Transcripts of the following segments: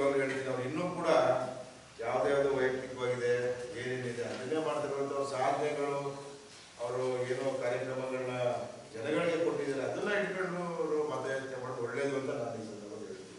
ಇವಾಗ ಹೇಳಿದ್ದೀನಿ ಅವ್ರು ಇನ್ನೂ ಕೂಡ ಯಾವುದೇ ಯಾವುದೋ ವೈಯಕ್ತಿಕವಾಗಿದೆ ಏನೇನಿದೆ ಅದನ್ನೇ ಮಾಡ್ತಿರುವಂಥ ಸಾಧನೆಗಳು ಅವರು ಏನೋ ಕಾರ್ಯಕ್ರಮಗಳನ್ನ ಜನಗಳಿಗೆ ಕೊಟ್ಟಿದ್ದಾರೆ ಅದನ್ನ ಇಟ್ಕೊಂಡು ಅವರು ಮತಯಾಚನೆ ಮಾಡೋದು ಒಳ್ಳೇದು ಅಂತ ನಾನು ಈ ಸಂದರ್ಭದಲ್ಲಿ ಹೇಳ್ತೀನಿ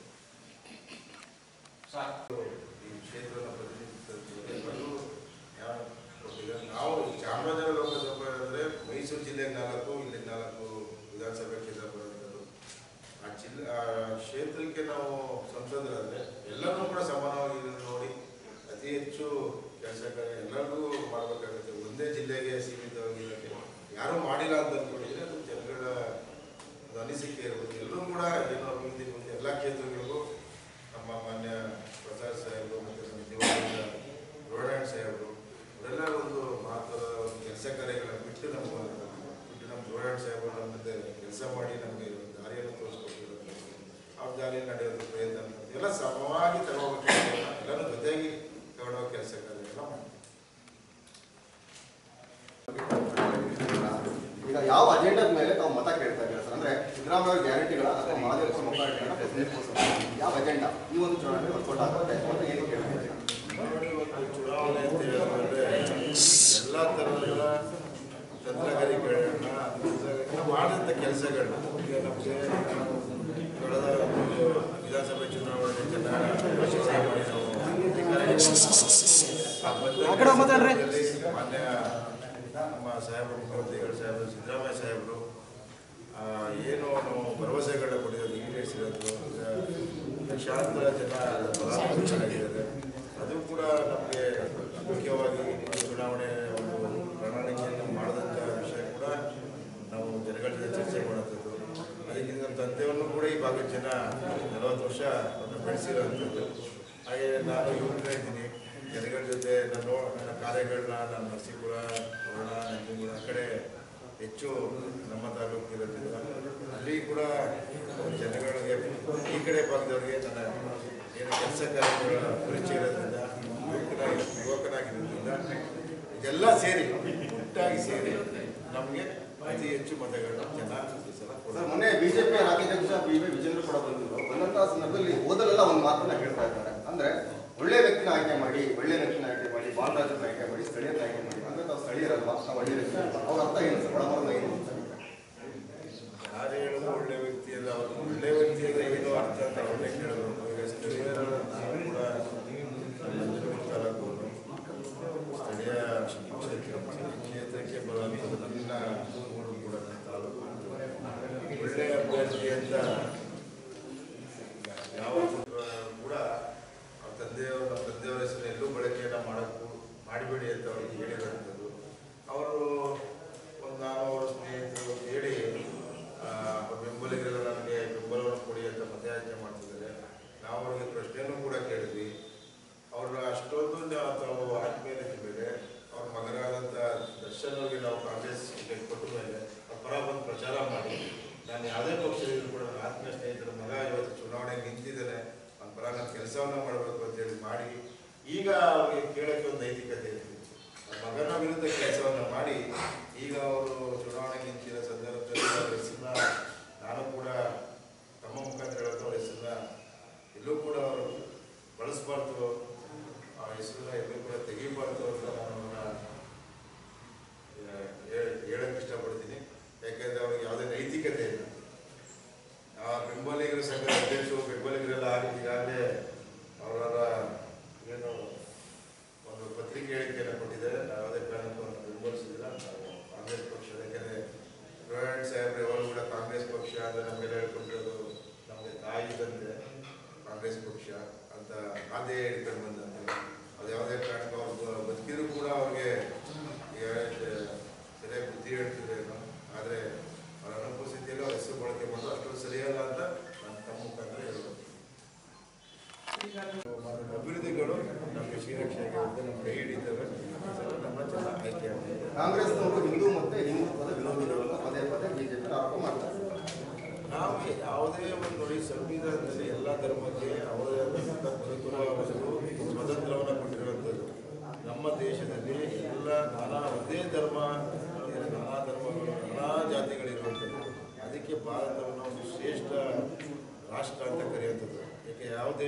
ಈ ಕ್ಷೇತ್ರದ ಪ್ರತಿನಿಧಿತ್ವ ಯಾವ ಕೊಟ್ಟಿದ್ದಾರೆ ನಾವು ಚಾಮರಾಜನಗರ ಲೋಕಸಭೆ ಅಂದರೆ ಮೈಸೂರು ಜಿಲ್ಲೆಗೆ ನಾಲ್ಕು ಇಲ್ಲಿ ನಾಲ್ಕು ವಿಧಾನಸಭೆ ಕ್ಷೇತ್ರ ಬರೋದು ಆ ಜಿಲ್ಲೆ ಆ ಕ್ಷೇತ್ರಕ್ಕೆ ನಾವು ಸಂಸದರಾದರೆ ಎಲ್ಲರೂ ಕೂಡ ಸಮಾನವಾಗಿ ಇದನ್ನು ನೋಡಿ ಅತಿ ಹೆಚ್ಚು ಕೆಲಸ ಎಲ್ಲರಿಗೂ ಮಾಡಬೇಕಾಗುತ್ತೆ ಒಂದೇ ಜಿಲ್ಲೆಗೆ ಸೀಮಿತವಾಗಿರೋಕ್ಕೆ ಯಾರೂ ಮಾಡಿಲ್ಲ ಅಂತ ಅಂದ್ಕೊಂಡಿದ್ರೆ ಅದು ಜನಗಳ ಒಂದು ಅನಿಸಿಕೆ ಇರ್ಬೋದು ಎಲ್ಲರೂ ಕೂಡ ಏನೋ ಅಭಿವೃದ್ಧಿ ಮುಂದೆ ಎಲ್ಲ ಕ್ಷೇತ್ರಗಳಿಗೂ ನಮ್ಮ ಮಾನ್ಯ ಪ್ರಸಾದ್ ಸಾಹೇಬರು ಮತ್ತು ನಮ್ಮ ದಿವಂಗತ ರೋಡಾಣ್ ಸಾಹೇಬರು ಅವರೆಲ್ಲ ಒಂದು ಮಹತ್ವದ ಒಂದು ಕೆಲಸ ಕಾರ್ಯಗಳನ್ನ ಬಿಟ್ಟು ನಮ್ಮ ಬಿಟ್ಟು ನಮ್ಮ ರೋಡಾಣ್ ಸಾಹೇಬರು ನಮ್ಮ ಜೊತೆ ಕೆಲಸ ಮಾಡಿ ನಮಗೆ ಒಂದು ದಾರಿಯನ್ನು ತೋರಿಸ್ಕೊಟ್ಟಿರೋದು ಅವ್ರ ದಾರಿಯಲ್ಲಿ ನಡೆಯೋದು ಪ್ರಯತ್ನ ಮಾಡ್ತೀವಿ. ಎಲ್ಲ ಸಮವಾಗಿ ತಗೋಬೇಕು ಎಲ್ಲರೂ ಜೊತೆಯಾಗಿ ತಗೊಂಡೋಗೋ ಕೆಲಸ ಕಾರ್ಯಗಳನ್ನ ಮಾಡ್ತೀವಿ ಈಗ ಯಾವ ಅಜೆಂಡಾದ ಮೇಲೆ ತಾವು ಮತ ಕೇಳ್ತಾ ಇದ್ದೀರಾ ಸರ್ ಅಂದ್ರೆ ಸಿದ್ದರಾಮಯ್ಯ ಗ್ಯಾರಂಟಿಗಳ ಅಥವಾ ಮಹಾದೇವಪುರ ಮಕ್ಕಳ ಯಾವ ಅಜೆಂಡಾ ಈ ಒಂದು ಚುನಾವಣೆ ವರ್ಕೌಟ್ ಆಗುತ್ತೆ ಅಂತ ಏನು ಕೇಳ್ತಾ ಇದ್ದೀರಾ ನೋಡಿ, ಇವತ್ತು ಚುನಾವಣೆ ಅಂತ ಹೇಳಿದ್ರೆ ಎಲ್ಲ ಥರದ ತಂತ್ರಗಾರಿಕೆಗಳನ್ನ ತಂತ್ರಗಾರಿಕೆ ಮಾಡಿದಂಥ ಕೆಲಸಗಳನ್ನ ಈಗ ನಮಗೆ ಕಳೆದ ಒಂದು ವಿಧಾನಸಭೆ ಚುನಾವಣೆ ಚೆನ್ನಾಗಿ ಯಶಸ್ವಿ ಮಾಡಿ ನಾವು ಆ ಬಂದ ಕೆಲಸದಲ್ಲಿ ಮಾನ್ಯ ನಮ್ಮ ಸಾಹೇಬರು ಮುಖ್ಯಮಂತ್ರಿಗಳು ಸಾಹೇಬರು ಸಿದ್ದರಾಮಯ್ಯ ಸಾಹೇಬರು ಆ, ಏನು ನಾವು ಭರವಸೆಗಳನ್ನ ಕೊಟ್ಟಿರೋದು ಈಡೇರಿಸಿರೋದು ಲಕ್ಷಾಂತರ ಜನ ಬಲಾತ್ಮಕರಾಗಿದ್ದಾರೆ ಅದು ಕೂಡ ನಮಗೆ ಮುಖ್ಯವಾಗಿ ಚುನಾವಣೆ ಒಂದು ಪ್ರಣಾಳಿಕೆಯನ್ನು ಮಾಡಿದಂಥ ವಿಷಯ ಕೂಡ ನಾವು ಜನಗಳ ಜೊತೆ ಚರ್ಚೆ ಮಾಡುವಂಥದ್ದು ಅದಕ್ಕೆ ನಮ್ಮ ತಂದೆಯನ್ನು ಕೂಡ ಈ ಭಾಗದ ಜನ ನಲವತ್ತು ವರ್ಷ ಅವ್ರನ್ನ ಬೆಳೆಸಿರೋವಂಥದ್ದು ಹಾಗೆ ನಾನು ಯುವಕರೇ ಇದ್ದೀನಿ ಜನಗಳ ಜೊತೆ ನಾನು ನನ್ನ ಕಾರ್ಯಗಳನ್ನ ನಾನು ನರಸೀಪುರ ವರ್ಣ ನಂಜನಗೂಡು ಆ ಕಡೆ ಹೆಚ್ಚು ನಮ್ಮ ತಾಲೂಕು ಇರೋದ್ರಿಂದ ಅಲ್ಲಿ ಕೂಡ ಜನಗಳಿಗೆ ಈ ಕಡೆ ಭಾಗದವರಿಗೆ ನನ್ನ ಏನು ಕೆಲಸ ಕಾರ್ಯಗಳ ಪರಿಚಯ ಇರೋದ್ರಿಂದ ಯುವಕನಾಗಿ ಯುವಕನಾಗಿರೋದ್ರಿಂದ ಇದೆಲ್ಲ ಸೇರಿ ಒಟ್ಟಾಗಿ ಸೇರಿ ನಮಗೆ ಅತಿ ಹೆಚ್ಚು ಮತಗಳನ್ನ ಜನ ಈ ಸಲ ಸರ್ ಕೊಡ್ತಾರೆ. ಮೊನ್ನೆ ಬಿಜೆಪಿ ರಾಜ್ಯಾಧ್ಯಕ್ಷ ಬಿ ವಿ ವಿಜೇಂದ್ರ ಕೂಡ ಬಂದಿದ್ರು ಬಂದಂತಹ ಸಂದರ್ಭದಲ್ಲಿ ಓದಲೆಲ್ಲ ಒಂದು ಮಾತನ್ನ ಹೇಳ್ತಾ ಇದ್ದಾರೆ ಅಂದ್ರೆ ಒಳ್ಳೆ ವ್ಯಕ್ತಿನ ಆಯ್ಕೆ ಮಾಡಿ ಒಳ್ಳೆ ವ್ಯಕ್ತಿನ ಆಯ್ಕೆ ಮಾಡಿ ಬಾಲರಾಜನ ಆಯ್ಕೆ ಮಾಡಿ ಸ್ಥಳೀಯರ ಆಯ್ಕೆ ಮಾಡಿ ಅಂದ್ರೆ ತಾವು ಸ್ಥಳೀಯರಲ್ವಾ ನಾವು ಒಳ್ಳೆ ವ್ಯಕ್ತಿ ಅಲ್ವಾ? ಅವ್ರ ಅರ್ಥ ಏನು ಸರ್ ಒಳಮರದ ಏನು ಅಂತ ಯಾರು ಹೇಳೋದು ಒಳ್ಳೆ ವ್ಯಕ್ತಿ ಅಲ್ಲ ಅವರು ಒಳ್ಳೆ ವ್ಯಕ್ತಿ ಅಂದ್ರೆ ಏನು ಅರ್ಥ ಅಂತ ಅವ್ರನ್ನೇ ಕೇಳಬೇಕು ಈಗ ಸ್ಥಳೀಯರ ನಾವು ಕೂಡ ನಂಜನಗೂಡು ತಾಲೂಕು ಸ್ಥಳೀಯ ಕ್ಷೇತ್ರ- ಕ್ಷೇತ್ರಕ್ಕೆ ಬರುವಂಥದ್ದು ನನ್ನ ಊರು ಕೂಡ ನನ್ನ ತಾಲೂಕು ಒಳ್ಳೆಯ ಅಭ್ಯರ್ಥಿ ಅಂತ ಯಾವ ಕೂಡ ಅವ್ರ ತಂದೆಯವರು ನಮ್ಮ ತಂದೆಯವರ ಹೆಸರು ಎಲ್ಲೂ ಬಳಕೆಯನ್ನು ಮಾಡೋಕ್ಕೂ ಮಾಡಬೇಡಿ ಅಂತ ಅವ್ರಿಗೆ ಹೇಳಿರುವಂಥದ್ದು ಅವರು ಒಂದು ನಾನು ಅವರ ಸ್ನೇಹಿತರು ಹೇಳಿ ಆ, ಅವ್ರ ಬೆಂಬಲಿಗರೆಲ್ಲ ನನಗೆ ಬೆಂಬಲವನ್ನು ಕೊಡಿ ಅಂತ ಮತಯಾಚನೆ ಮಾಡ್ತಿದ್ದಾರೆ ನಾವು ಅವ್ರಿಗೆ ಪ್ರಶ್ನೆಯನ್ನು ಕೂಡ ಕೇಳಿದ್ವಿ ಅವ್ರ ಅಷ್ಟೊಂದು ನಾವು ತಾವು ಆತ್ಮೀಯತೆ ಮೇಲೆ ಅವ್ರ ಮಗನಾದಂಥ ದರ್ಶನ್ ಅವ್ರಿಗೆ ನಾವು ಕಾಂಗ್ರೆಸ್ ಟಿಕೆಟ್ ಕೊಟ್ಟ ಮೇಲೆ ಅವ್ರ ಪರ ಬಂದು ಪ್ರಚಾರ ಮಾಡಿ ನಾನು ಯಾವುದೇ ಪಕ್ಷದಲ್ಲೂ ಕೂಡ ನನ್ನ ಆತ್ಮೀಯ ಸ್ನೇಹಿತರ ಮಗ ಇವತ್ತು ಚುನಾವಣೆಗೆ ನಿಂತಿದ್ದಾನೆ ನನ್ನ ಪರ ನಾನು ಕೆಲಸವನ್ನ ಮಾಡಬೇಕು ಅಂತೇಳಿ ಮಾಡಿ ಈಗ ಅವ್ರಿಗೆ ಕೇಳೋಕ್ಕೆ ಒಂದು ನೈತಿಕತೆ ಇದೆ ನನ್ನ ಮಗನ ವಿರುದ್ಧ ಕೆಲಸವನ್ನ ಮಾಡಿ ಈಗ ಅವರು ಚುನಾವಣೆಗೆ ನಿಂತಿರೋ ಸಂದರ್ಭದಲ್ಲಿ ಅವ್ರ ಹೆಸರನ್ನ ನಾನು ಕೂಡ ತಮ್ಮ ಮುಖಾಂತರ ಹೇಳೋದು ಅವ್ರ ಹೆಸರನ್ನ ಎಲ್ಲೂ ಕೂಡ ಅವರು ಬಳಸಬಾರ್ದು ಆ ಹೆಸರನ್ನ ಎಲ್ಲೂ ಕೂಡ ತೆಗಿಬಾರ್ದು ಅಂತ ನಾನು ಅವ್ರನ್ನ ಹೇ- ಹೇಳಕ್ ಇಷ್ಟಪಡ್ತೀನಿ ಯಾಕೆಂದ್ರೆ ಅವ್ರಿಗೆ ಯಾವುದೇ ನೈತಿಕತೆ ಇಲ್ಲ ಆ ಬೆಂಬಲಿಗರ ಸಂಘದ ಅಧ್ಯಕ್ಷರು ಬೆಂಬಲಿಗರೆಲ್ಲ ಆಗಿ ಈಗಾಗಲೇ ಅವರ ಏನು ಒಂದು ಪತ್ರಿಕೆ ಹೇಳಿಕೆಯನ್ನು ಕೊಟ್ಟಿದ್ದಾರೆ ನಾವು ಯಾವುದೇ ಕಾರಣಕ್ಕೂ ಅವ್ರನ್ನ ಬೆಂಬಲಿಸಿದಿಲ್ಲ ನಾವು ಕಾಂಗ್ರೆಸ್ ಪಕ್ಷ ಯಾಕೆಂದರೆ ರೋಹಣ್ ಸಾಹೇಬ್ರೆ ಅವರು ಕೂಡ ಕಾಂಗ್ರೆಸ್ ಪಕ್ಷ ಅಂತ ನಮಗೆಲ್ಲ ಹೇಳ್ಕೊಟ್ಟಿರೋದು ನಮಗೆ ತಾಯಿ ತಂದೆ ಕಾಂಗ್ರೆಸ್ ಪಕ್ಷ ಅಂತ ಅದೇ ಹೇಳ್ಕೊಂಡು ಬಂದಂತೆ ಅದು ಯಾವುದೇ ಕಾರಣಕ್ಕೂ ಅವ್ರು ಬದುಕಿದ್ರು ಕೂಡ ಅವ್ರಿಗೆ ಈಗ ಸರಿಯಾಗಿ ಬುದ್ಧಿ ಹೇಳ್ತಿದ್ದೇನೋ ಆದರೆ ಅವರ ಅನುಪಸ್ಥಿತಿಯಲ್ಲಿ ಅವ್ರ ಹೆಸರು ಬಳಕೆ ಮಾಡೋದು ಅಷ್ಟೊಂದು ಸರಿಯಲ್ಲ ಅಂತ ನಾನು ತಮ್ಮ ಮುಖಾಂತರ ಹೇಳ್ಬೋದು ಅಭಿವೃದ್ಧಿಗಳು ನಮಗೆ ಶ್ರೀರಕ್ಷೆಗೆ ನಮ್ಮ ಕೈ ಹಿಡಿತವೆ ನಮ್ಮ ಜನ ಆಯ್ಕೆ ಆಗ್ತದೆ ಕಾಂಗ್ರೆಸ್ನವರು ಹಿಂದೂ ಮತ್ತೆ ಹಿಂದುತ್ವದ ವಿರೋಧಿಗಳು ಅಂತ ಪದೇ ಪದೇ ಬಿಜೆಪಿ ಆರೋಪ ಮಾಡ್ತಾರೆ ನಾವು ಯಾವುದೇ ಒಂದು ನೋಡಿ ಸಂವಿಧಾನದಲ್ಲಿ ಎಲ್ಲ ಧರ್ಮಕ್ಕೆ ಅವರದೇ ಆದಂಥ ಬದುಕುವ ಒಂದು ಸ್ವತಂತ್ರವನ್ನು ಕೊಟ್ಟಿರುವಂಥದ್ದು ನಮ್ಮ ದೇಶದಲ್ಲಿ ಎಲ್ಲ ನಾನಾ ಒಂದೇ ಧರ್ಮ ಏನು ನಾನಾ ಧರ್ಮಗಳು ನಾನಾ ಜಾತಿಗಳಿರುವಂಥದ್ದು ಅದಕ್ಕೆ ಭಾರತವನ್ನು ಒಂದು ಶ್ರೇಷ್ಠ ರಾಷ್ಟ್ರ ಅಂತ ಕರೆಯುವಂಥದ್ದು ಯಾಕೆ ಯಾವ ದೇಶದಲ್ಲಿ ಈ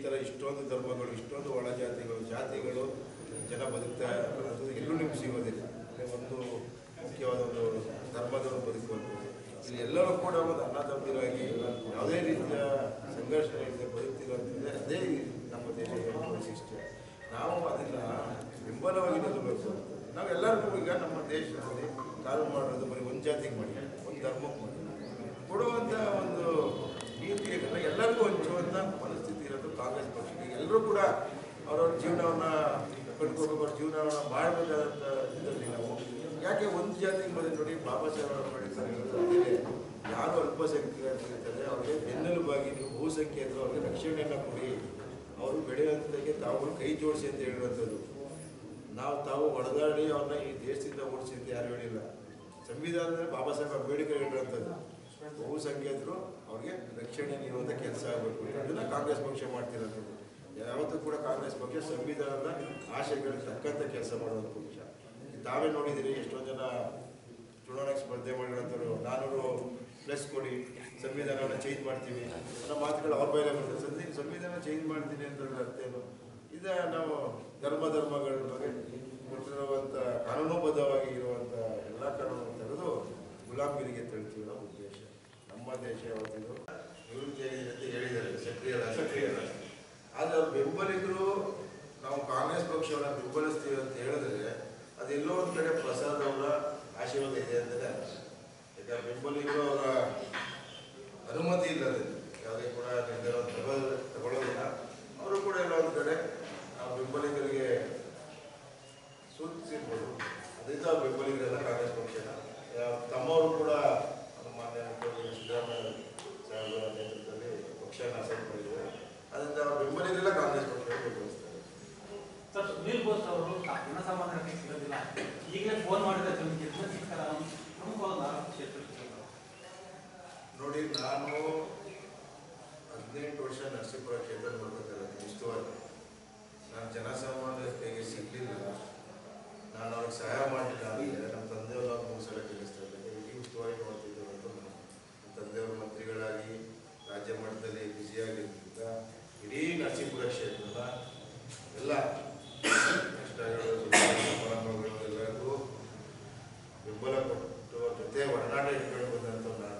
ಥರ ಇಷ್ಟೊಂದು ಧರ್ಮಗಳು ಇಷ್ಟೊಂದು ಒಳ ಜಾತಿಗಳು ಜಾತಿಗಳು ಜನ ಬದುಕ್ತಾ ಅನ್ನೋದು ಎಲ್ಲೂ ನಿಮ್ಗೆ ಸಿಗೋದಿಲ್ಲ ಅಂದ್ರೆ ಒಂದು ಮುಖ್ಯವಾದ ಒಂದು ಧರ್ಮದವರು ಬದುಕುವಂಥದ್ದು ಇಲ್ಲಿ ಎಲ್ಲರೂ ಕೂಡ ಒಂದು ಅನ್ನತಂಬಿರಾಗಿ ಯಾವುದೇ ರೀತಿಯ ಸಂಘರ್ಷ ಇಲ್ಲದೆ ಬದುಕ್ತಿರೋದ್ರಿಂದ ಅದೇ ನಮ್ಮ ದೇಶದ ವೈಶಿಷ್ಟ್ಯ ನಾವು ಅದನ್ನ ಬೆಂಬಲವಾಗಿ ನಿಲ್ಲಬೇಕು ನಾವು ಎಲ್ಲರಿಗೂ ಈಗ ನಮ್ಮ ದೇಶದಲ್ಲಿ ಕಾಲು ಮಾಡೋದು ಬರೀ ಒಂದು ಜಾತಿಗೆ ಮಾಡಿ ಒಂದು ಧರ್ಮಕ್ಕೆ ಮಾಡಿ ಕೊಡುವಂಥ ಒಂದು ನೀತಿಯನ್ನು ಎಲ್ಲರಿಗೂ ಹಂಚುವಂಥ ಮನಸ್ಥಿತಿ ಇರೋದು ಕಾಂಗ್ರೆಸ್ ಪಕ್ಷಕ್ಕೆ ಎಲ್ಲರೂ ಕೂಡ ಅವರವ್ರ ಜೀವನವನ್ನು ಕಟ್ಕೋಬೇಕು ಅವ್ರ ಜೀವನವನ್ನು ಮಾಡಬೇಕಾದಂಥ ಇದರಲ್ಲಿ ನಾವು ಯಾಕೆ ಒಂದು ಜಾತಿಗೆ ಬಂದು ನೋಡಿ ಬಾಬಾ ಸಾಹೇಬ್ ಅಂಬೇಡ್ಕರ್ ಹೇಳೋದು ಅದೇ ಯಾರು ಅಲ್ಪಸಂಖ್ಯಾತರಿರ್ತಾರೆ ಅವ್ರಿಗೆ ಬೆನ್ನೆಲುಬಾಗಿ ನೀವು ಬಹುಸಂಖ್ಯಾತರು ಅವ್ರಿಗೆ ರಕ್ಷಣೆಯನ್ನು ಕೊಡಿ ಅವರು ಬೆಳೆಯುವಂಥಕ್ಕೆ ತಾವು ಕೈ ಜೋಡಿಸಿ ಅಂತ ಹೇಳುವಂಥದ್ದು ನಾವು ತಾವು ಹೊಡೆದಾಡಿ ಅವ್ರನ್ನ ಈ ದೇಶದಿಂದ ಓಡಿಸಿ ಅಂತ ಯಾರು ಹೇಳಿಲ್ಲ ಸಂವಿಧಾನದಲ್ಲಿ ಬಾಬಾ ಸಾಹೇಬ್ ಅಂಬೇಡ್ಕರ್ ಹೇಳಿರುವಂಥದ್ದು ಬಹುಸಂಖ್ಯಾತರು ಅವ್ರಿಗೆ ರಕ್ಷಣೆ ನೀಡುವಂಥ ಕೆಲಸ ಆಗಬೇಕು ಅದನ್ನ ಕಾಂಗ್ರೆಸ್ ಪಕ್ಷ ಮಾಡ್ತಿರೋದು ಯಾವತ್ತೂ ಕೂಡ ಕಾಂಗ್ರೆಸ್ ಪಕ್ಷ ಸಂವಿಧಾನದ ಆಶಯಗಳಿಗೆ ತಕ್ಕಂಥ ಕೆಲಸ ಮಾಡುವಂಥ ಪಕ್ಷ ತಾವೇ ನೋಡಿದ್ದೀರಿ ಎಷ್ಟೊಂದು ಜನ ಚುನಾವಣೆಗೆ ಸ್ಪರ್ಧೆ ಮಾಡಿರೋಂಥವ್ರು ನಾನೂರು ಪ್ಲಸ್ ಕೊಡಿ ಸಂವಿಧಾನವನ್ನು ಚೇಂಜ್ ಮಾಡ್ತೀವಿ ಅನ್ನೋ ಮಾತುಗಳು ಅವ್ರ ಮೇಲೆ ಬರ್ತದೆ ಸಂಧಿ ಸಂವಿಧಾನ ಚೇಂಜ್ ಮಾಡ್ತೀನಿ ಅಂತ ಅರ್ಥ ಏನು ಇದ ನಾವು ಧರ್ಮ ಧರ್ಮಗಳ ಬಗ್ಗೆ ಕೊಟ್ಟಿರುವಂಥ ಕಾನೂನುಬದ್ಧವಾಗಿ ಇರುವಂಥ ಎಲ್ಲ ಕಾನೂನು ತೆಗೆದು ಗುಲಾಮಗಿರಿಗೆ ತಳ್ತೀವಿ ನಮ್ಮ ಉದ್ದೇಶ ನಮ್ಮ ದೇಶ ಯಾವತ್ತಿದು ನಿವೃತ್ತಿ ಆಗಿದೆ ಅಂತ ಹೇಳಿದ್ದಾರೆ ಸಕ್ರಿಯರಾಗಿ ಸಕ್ರಿಯರಾಗಿ. ಆದರೆ ಅವ್ರ ಬೆಂಬಲಿಗರು ನಾವು ಕಾಂಗ್ರೆಸ್ ಪಕ್ಷವನ್ನ ಬೆಂಬಲಿಸ್ತೀವಿ ಅಂತ ಹೇಳಿದ್ರೆ ಅದೆಲ್ಲೋ ಒಂದು ಕಡೆ ಪ್ರಸಾದ್ ಅವರ ಆಶೀರ್ವಾದ ಇದೆ ಅಂತಲೇ ಅರ್ಥ. ಯಾಕಂದ್ರೆ ಬೆಂಬಲಿಗರು ಅವರ ಅನುಮತಿ ಇಲ್ಲದೆ ಯಾವುದೇ ಕೂಡ ನಿರ್ಧಾರ ತಗೊಳ್ಳೋದು ತಗೊಳ್ಳೋದಿಲ್ಲ ಅವರು ಕೂಡ ಎಲ್ಲ ಒಂದು ಕಡೆ ಆ ಬೆಂಬಲಿಗರಿಗೆ ಸೂಚಿಸಿರ್ಬೋದು ಅದರಿಂದ ಅವ್ರ ಬೆಂಬಲಿಗರೆಲ್ಲ ಕಾಂಗ್ರೆಸ್ ಪಕ್ಷನ ಯಾವ- ತಮ್ಮವರು ಕೂಡ ನಮ್ಮ ಮಾನ್ಯ ಮುಖ್ಯಮಂತ್ರಿ ಸಿದ್ದರಾಮಯ್ಯ ಸಾಹೇಬರ ನೇತೃತ್ವದಲ್ಲಿ ಪಕ್ಷನ ಅಸೆಂಟ್ ಮಾಡಿದ್ದಾರೆ ಅದರಿಂದ ಅವ್ರ ಬೆಂಬಲಿಗರೆಲ್ಲ ಕಾಂಗ್ರೆಸ್ ಪಕ್ಷ ಬೆಂಬಲಿಸ್ತಾರೆ ಸರ್ ಸುನೀಲ್ ಬೋಸ್ ಅವರು ಜನಸಾಮಾನ್ಯರಿಗೆ ಸಿಗೋದಿಲ್ಲ ಈಗಲೇ ಫೋನ್ ಮಾಡಿದ ಜನಕ್ಕೆ ಎಷ್ಟು ಸಿಗ್ತಾರ ಪ್ರಮುಖವಾದ ನಾಲ್ಕು ಕ್ಷೇತ್ರಕ್ಕೆ ಸಿಗ್ತಾರೆ. ನೋಡಿ ನಾನು ಹದಿನೆಂಟು ವರ್ಷ ನರಸೀಪುರ ಕ್ಷೇತ್ರ ನೋಡ್ಬೇಕಾದ್ರೆ ಇಷ್ಟವಾಗಿ ನಾನು ಜನಸಾಮಾನ್ಯರ ಕೈಗೆ ಸಿಗಲಿಲ್ಲ ನಾನು ಅವ್ರಿಗೆ ಸಹಾಯ ಮಾಡಲಿಲ್ಲ ಅಂದರೆ ನಮ್ಮ ತಂದೆಯವರು ಅವ್ರು ಮೂರು ಸಲ ತಿಳಿಸ್ತಾ ಇದ್ದಾರೆ ಇಡೀ ಉಸ್ತುವಾರಿ ನೋಡ್ತಿದ್ದರು ಅಂತ ನಮ್ಮ ತಂದೆಯವರು ಮಂತ್ರಿಗಳಾಗಿ ರಾಜ್ಯ ಮಟ್ಟದಲ್ಲಿ ಬ್ಯುಸಿಯಾಗಿದ್ದರಿಂದ ಇಡೀ ನರಸೀಪುರ ಕ್ಷೇತ್ರದ ಎಲ್ಲ ಕಷ್ಟಗಳು ಫಲಾನುಭವಿಗಳು ಎಲ್ಲರಿಗೂ ಬೆಂಬಲ ಕೊಟ್ಟು ಅವ್ರ ಜೊತೆ ಒಡನಾಟ ಇಟ್ಕೊಂಡು ಬಂದಂಥ ನಾನು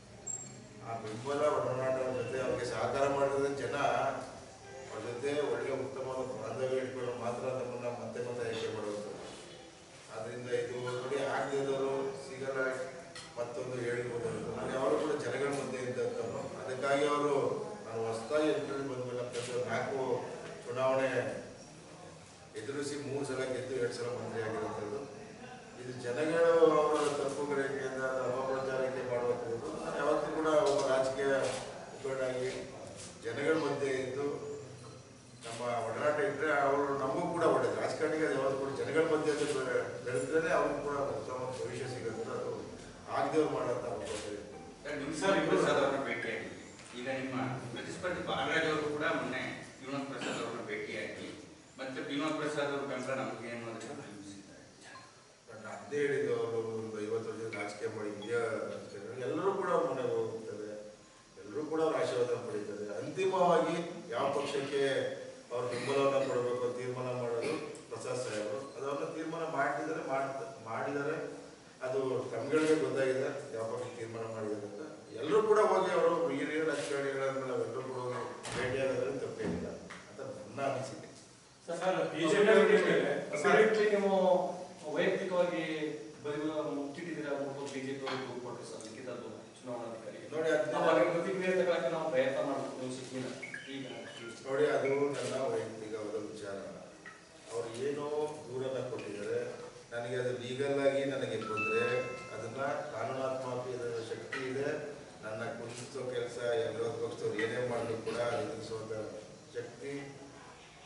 ಆ ಬೆಂಬಲ ಒಡನಾಟದ ಜೊತೆ ಅವ್ರಿಗೆ ಸಹಕಾರ ಮಾಡಿದ ಜನ ಅವ್ರ ಜೊತೆ ಒಳ್ಳೆ ಉತ್ತಮವಾದ ಬಾಂಧವ್ಯ ಇಟ್ಕೊಂಡು ಮಾತ್ರ ನಮ್ಮನ್ನ ಮತ್ತೆ ಮತ್ತೆ ಆಯ್ಕೆ ಮಾಡುವಂಥದ್ದು ಆದ್ರಿಂದ ಇದು ನೋಡಿ ಆಗದಿದ್ದವರು ಸಿಗಲ್ಲ ಮತ್ತೊಂದು ಹೇಳ್ಬೋದು ಅಂತ. ನಾನು ಯಾವಾಗ ಕೂಡ ಜನಗಳ ಮಧ್ಯೆ ಇದ್ದಂಥವ್ರು ಅದಕ್ಕಾಗಿ ಅವರು ನಾನು ಹೊಸದಾಗಿ ಎಂಟ್ರಿ ಬಂದ್ಮೇಲೆ ಅಂತಂದ್ರೆ ನಾಲ್ಕು ಚುನಾವಣೆ ಎದುರಿಸಿ ಮೂರು ಸಲ ಗೆದ್ದು ಎರಡು ಸಲ ಮಂತ್ರಿ ಆಗಿರುವಂಥದ್ದು ಇದು ಜನಗಳು ಅವರ ತಪ್ಪು ಗ್ರಹಿಕೆಯಿಂದ ಅಪಪ್ರಚಾರಕ್ಕೆ ಮಾಡುವಂಥದ್ದು ನಾನು ಯಾವತ್ತೂ ಕೂಡ ಒಬ್ಬ ರಾಜಕೀಯ ಮುಖಂಡಾಗಿ ಜನಗಳ ಮಧ್ಯೆ ಇದ್ದು ನಮ್ಮ ಒಡನಾಟ ಇಟ್ಟರೆ ಅವರು ನಮಗೂ ಕೂಡ ಒಳ್ಳೆಯದು ರಾಜಕಾರಣಿಗೆ ಅದು ಯಾವತ್ತೂ ಕೂಡ ಜನಗಳ ಮಧ್ಯೆ ಬೆಳೆದ್ರೆ ಅವ್ರಿಗೂ ಕೂಡ ಉತ್ತಮ ಭವಿಷ್ಯ ಸಿಗುತ್ತೆ ಅದು ಆಗದೇವ್ರು ಮಾಡೋಂಥ ಅವಕಾಶ ಇರುತ್ತೆ ನಿಮ್ಸರ್ ಪ್ರಸಾದ್ ಅವರನ್ನ ಭೇಟಿಯಾಗಿ ಈಗ ನಿಮ್ಮ ಪ್ರತಿಸ್ಪರ್ಧಿ ಬಾಲರಾಜ್ ಅವರು ಕೂಡ ಮೊನ್ನೆ ವಿನೋದ್ ಪ್ರಸಾದ್ ಅವರನ್ನ ಭೇಟಿಯಾಗಿ ಮತ್ತೆ ವಿನೋದ್ ಪ್ರಸಾದ್ ಅವ್ರ ಬೆಂಬಲ ನಮಗೆ ಏನು ಅಂತ ತಿಳಿಸಿದ್ದಾರೆ ನಾನು ಅದೇ ಹೇಳಿದ್ದು ಅವರು ಒಂದು ಐವತ್ತು ವರ್ಷದ ರಾಜಕೀಯ ಮಾಡಿ ಇಂಡಿಯಾ ರಾಜಕೀಯ ಎಲ್ಲರೂ ಕೂಡ ಅವ್ರ ಮನೆಗೆ ಹೋಗ್ತಾರೆ ಎಲ್ಲರೂ ಕೂಡ ಅವ್ರ ಆಶೀರ್ವಾದ ಪಡೀತಾರೆ ಅಂತಿಮವಾಗಿ ಯಾವ ಪಕ್ಷಕ್ಕೆ ಅವ್ರ ಬೆಂಬಲವನ್ನು ಕೊಡಬೇಕು ಅಂತ ತೀರ್ಮಾನ ಮಾಡೋದು ಪ್ರಸಾದ್ ಸಾಹೇಬರು ಅದನ್ನು ತೀರ್ಮಾನ ಮಾಡಿದರೆ ಮಾಡಿದ್ದಾರೆ ಅದು ತಮ್ಗಳಿಗೆ ಗೊತ್ತಾಗಿದೆ ಯಾವ ಪಕ್ಷ ತೀರ್ಮಾನ ಮಾಡಿದ್ದಾರೆ ಅಂತ ಎಲ್ಲರೂ ಕೂಡ ಹೋಗಿ ಅವರು ಹಿರಿಯ ರಾಜಕಾರಣಿಗಳನ್ನ ನಾವೆಲ್ಲರೂ ಕೂಡ ಹೋಗಿ ಭೇಟಿಯಾಗೋದ್ರಲ್ಲಿ ತಪ್ಪೇನಿಲ್ಲ ಅಂತ ನನ್ನ ಅನಿಸಿಕೆ ಸರ್ ಬಿಜೆಪಿ ಅಭಿವೃದ್ಧಿ ನೀವು ವೈಯಕ್ತಿಕವಾಗಿ ಬರೀ ಮುಚ್ಚಿಟ್ಟಿದ್ದೀರಾ ಅನ್ನೋದು ಬಿಜೆಪಿ ಅವರು ದೂರು ಕೊಟ್ಟರು ಸರ್ ಲಿಖಿತದ್ದು ಚುನಾವಣಾಧಿಕಾರಿಗೆ ನೋಡಿ ನಾವು ಅದನ್ನ ಅದಕ್ಕೆ ಪ್ರತಿಕ್ರಿಯೆ ತಗೊಳಕ್ಕೆ ನಾವು ಪ್ರಯತ್ನ ಮಾಡಬೇಕು ನೀವು ಸಿಕ್ಕಿಲ್ಲ ಈಗ ನೋಡಿ ಅದು ನನ್ನ ವೈಯಕ್ತಿಕವಾದ ವಿಚಾರ ಅವ್ರು ಏನೋ ದೂರನ್ನ ಕೊಟ್ಟಿದ್ದಾರೆ ನನಗೆ ಅದು ಲೀಗಲ್ ಆಗಿ ನನಗೆ ಬಂದರೆ ಅದನ್ನ ಕಾನೂನಾತ್ಮಕ ಇದರ ಶಕ್ತಿ ಇದೆ ನನ್ನ ಕುಂದಿಸೋ ಕೆಲಸ ವಿರೋಧ ಪಕ್ಷದವ್ರು ಏನೇ ಮಾಡಲು ಕೂಡ ಎದುರಿಸುವಂಥ ಶಕ್ತಿ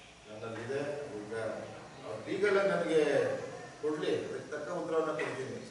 ನನ್ನಲ್ಲಿದೆ ಈಗ ಅವ್ರು ಲೀಗಲ್ ಆಗಿ ನನಗೆ ಕೊಡಲಿ ಅದಕ್ಕೆ ತಕ್ಕ ಉತ್ತರವನ್ನು ಕೊಡ್ತೀನಿ